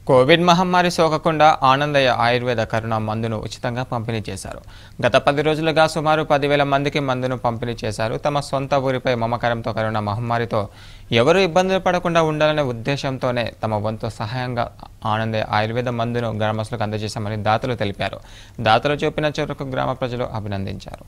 Covid మహమ్మారి సోకకుండా ఆనందయ్య ఆయుర్వేద కరుణ మందును ఉచితంగా పంపిణీ చేశారు గత పది రోజులుగా సుమారు పదివేల మందికి మందును పంపిణీ చేశారు తమ సొంత ఊరిపై మమకారంతో కరోనా మహమ్మారితో ఎవరు ఇబ్బందులు పడకుండా ఉండాలనే ఉద్దేశంతోనే తమ వంతు సహాయంగా ఆనందయ్య ఆయుర్వేద మందును గ్రామస్తులకు అందజేశామని దాతలు తెలిపారు దాతలు చూపిన చొరకు గ్రామ ప్రజలు అభినందించారు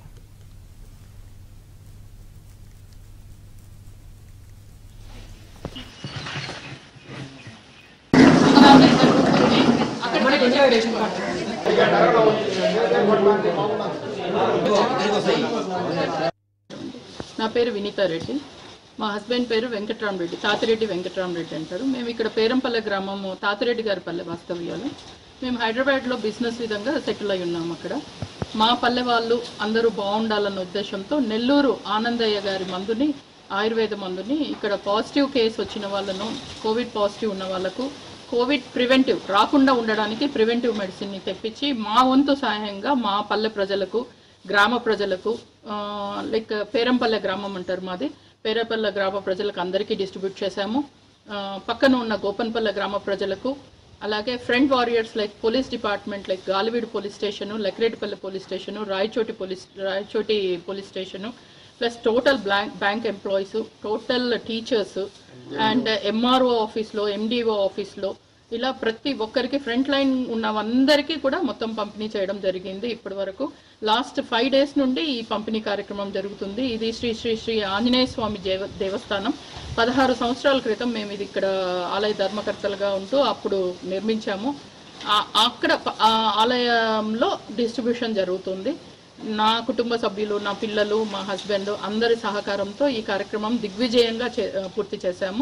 నా పేరు వినీతా రెడ్డి మా హస్బెండ్ పేరు వెంకట్రామరెడ్డి తాతిరెడ్డి వెంకట్రామరెడ్డి అంటారు మేము ఇక్కడ పేరంపల్లె గ్రామము తాతిరెడ్డి గారి పల్లె వాస్తవ్యాలు మేము హైదరాబాద్లో బిజినెస్ విధంగా సెటిల్ అయి ఉన్నాం అక్కడ మా పల్లె వాళ్ళు అందరూ బాగుండాలన్న ఉద్దేశంతో నెల్లూరు ఆనందయ్య గారి మందుని ఆయుర్వేద మందుని ఇక్కడ పాజిటివ్ కేసు వచ్చిన వాళ్ళను కోవిడ్ పాజిటివ్ ఉన్న వాళ్ళకు కోవిడ్ ప్రివెంటివ్ రాకుండా ఉండడానికి ప్రివెంటివ్ మెడిసిన్ని తెప్పించి మా వంతు సహాయంగా మా పల్లె ప్రజలకు గ్రామ ప్రజలకు లైక్ పేరంపల్లె గ్రామం అంటారు మాది పేరంపల్లె గ్రామ ప్రజలకు అందరికీ డిస్ట్రిబ్యూట్ చేశాము ఆ, పక్కన ఉన్న గోపన్పల్లె గ్రామ ప్రజలకు అలాగే front warriors like police department like Galiveedu police station Lakkireddipalli police station Rayachoti police Rayachoti police station plus total bank bank employees total teachers and MRO ఆఫీస్లో ఎండిఓ ఆఫీస్లో ఇలా ప్రతి ఒక్కరికి ఫ్రంట్ లైన్ ఉన్న అందరికీ కూడా మొత్తం పంపిణీ చేయడం జరిగింది ఇప్పటి వరకు లాస్ట్ ఫైవ్ డేస్ నుండి ఈ పంపిణీ కార్యక్రమం జరుగుతుంది ఇది శ్రీ శ్రీ శ్రీ ఆంజనేయ స్వామి దేవ దేవస్థానం పదహారు సంవత్సరాల క్రితం మేము ఇది ఇక్కడ ఆలయ ధర్మకర్తలుగా ఉంటూ అప్పుడు నిర్మించాము ఆ- అక్కడ ప- ఆ ఆలయంలో డిస్ట్రిబ్యూషన్ జరుగుతుంది నా కుటుంబ సభ్యులు నా పిల్లలు మా హస్బెండ్ అందరి సహకారంతో ఈ కార్యక్రమం దిగ్విజయంగా చే- పూర్తి చేశాము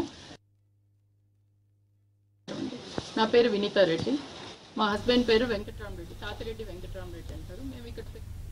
నా పేరు వినీతా రెడ్డి మా హస్బెండ్ పేరు వెంకట్రామరెడ్డి తాతిరెడ్డి వెంకట్రామరెడ్డి అంటారు మేము ఇక్కడ